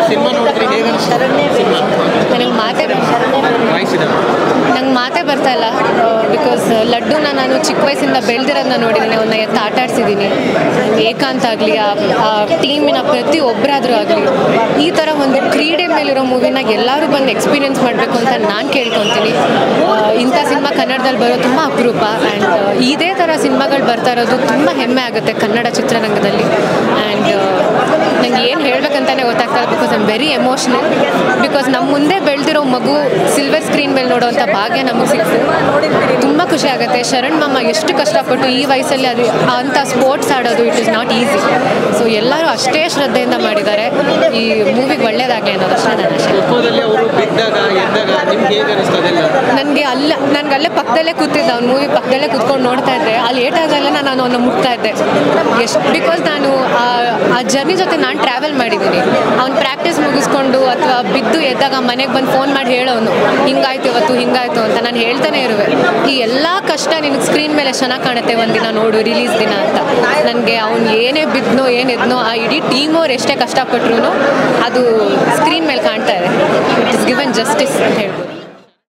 cinema ನೋಡಿದ್ರೆ ಹೇಗೆ ಅನಿಸ್ತು ಸಿನಿಮಾ ನನಗೆ ಮಾತೇ ನಂಗೆ ಮಾತೇ ಬರ್ತಾ ಇಲ್ಲ ಬಿಕಾಸ್ ಲಡ್ಡುನ ನಾನು ಚಿಕ್ಕ ವಯಸ್ಸಿಂದ ಬೆಳೆದಿರೋದನ್ನ ನೋಡಿದ್ದೀನಿ ಅವನ್ನ ಎತ್ತ ಆಟ ಆಡ್ಸಿದ್ದೀನಿ ಏಕಾಂತ್ ಆಗಲಿ ಆ ಟೀಮಿನ ಪ್ರತಿ ಒಬ್ಬರಾದರೂ ಆಗಲಿ ಈ ಥರ ಒಂದು ಕ್ರೀಡೆ ಮೇಲಿರೋ ಮೂವಿನ ಎಲ್ಲರೂ ಬಂದು ಎಕ್ಸ್ಪೀರಿಯೆನ್ಸ್ ಮಾಡಬೇಕು ಅಂತ ನಾನು ಕೇಳ್ಕೊತೀನಿ ಆ, ಇಂಥ ಸಿನಿಮಾ ಕನ್ನಡದಲ್ಲಿ ಬರೋ ತುಂಬ ಅಪರೂಪ ಆ್ಯಂಡ್ ಇದೇ ಥರ ಸಿನಿಮಾಗಳು ಬರ್ತಾ ಇರೋದು ತುಂಬ ಹೆಮ್ಮೆ ಆಗುತ್ತೆ ಕನ್ನಡ ಚಿತ್ರರಂಗದಲ್ಲಿ ಆ್ಯಂಡ್ ನಂಗೆ ಏನು ಹೇಳ್ಬೇಕಂತಾನೆ ಗೊತ್ತಾಗ್ತಾ ಇಲ್ಲ because I'm very emotional because ನಮ್ಮ ಮುಂದೆ ಬೆಳೆದಿರೋ ಮಗು ಸಿಲ್ವರ್ ಸ್ಕ್ರೀನ್ ಮೇಲೆ ನೋಡೋವಂಥ ಭಾಗ್ಯ ನಮಗೆ ಸಿಕ್ತು ತುಂಬ ಖುಷಿ ಆಗುತ್ತೆ ಶರಣ್ ಮಾಮ ಎಷ್ಟು ಕಷ್ಟಪಟ್ಟು ಈ ವಯಸ್ಸಲ್ಲಿ ಅದು ಅಂಥ ಸ್ಪೋರ್ಟ್ಸ್ ಆಡೋದು it is not easy so ಎಲ್ಲರೂ ಅಷ್ಟೇ ಶ್ರದ್ಧೆಯಿಂದ ಮಾಡಿದ್ದಾರೆ ಈ ಮೂವಿಗೆ ಒಳ್ಳೇದಾಗಲಿ ಅನ್ನೋದಷ್ಟೇ ನನ್ನ ಆಶೆ ಖೋಖೋದಲ್ಲಿ ಅವರು ಬಿದ್ದಾಗ ಎದ್ದಾಗ ನಿಮ್ಗೆ ಹೇಗೆ ಅನಿಸ್ತು ಅದೆಲ್ಲ ನನಗೆ ಅಲ್ಲ ನನಗೆ ಅಲ್ಲೇ ಪಕ್ಕದಲ್ಲೇ ಕೂತಿದ್ದೆ ಅವ್ನ ಮೂವಿ ಪಕ್ಕದಲ್ಲೇ ಕೂತ್ಕೊಂಡು ನೋಡ್ತಾ ಇದ್ದೆ ಅಲ್ಲಿ ಏಟ್ ಆಗಲ್ಲ ನಾನು ಅವನ್ನ ಮುಟ್ತಾ ಇದ್ದೆ ಎಷ್ಟು ಬಿಕಾಸ್ ನಾನು ಆ- ಆ ಜರ್ನಿ ಜೊತೆ ನಾನು ಟ್ರಾವೆಲ್ ಮಾಡಿದ್ದೀನಿ ಅವ್ನು ಪ್ರಾಕ್ಟೀಸ್ ಮುಗಿಸ್ಕೊಂಡು ಅಥವಾ ಬಿದ್ದು ಎದ್ದಾಗ ಮನೆಗೆ ಬಂದು ಫೋನ್ ಮಾಡಿ ಹೇಳೋನು ಹಿಂಗಾಯ್ತು ಇವತ್ತು ಹಿಂಗಾಯ್ತು ಅಂತ ನಾನು ಹೇಳ್ತಾನೆ ಇರುವೆ ಈ ಎಲ್ಲ ಕಷ್ಟ ನಿನಗೆ ಸ್ಕ್ರೀನ್ ಮೇಲೆ ಎಷ್ಟು ಚೆನ್ನಾಗಿ ಕಾಣುತ್ತೆ ಒಂದಿನ ನೋಡು ರಿಲೀಸ್ ದಿನ ಅಂತ ನನಗೆ ಅವ್ನು ಏನೇ ಬಿದ್ನೋ ಏನಿದ್ನೋ ಆ ಇಡೀ ಟೀಮ್ ಅವ್ರು ಎಷ್ಟೇ ಕಷ್ಟಪಟ್ರು ಅದು ಸ್ಕ್ರೀನ್ ಮೇಲೆ ಕಾಣ್ತಾ ಇದೆ ಇಟ್ ಇಸ್ ಗಿವನ್ ಜಸ್ಟಿಸ್ ಅಂತ ಹೇಳ್ಬೋದು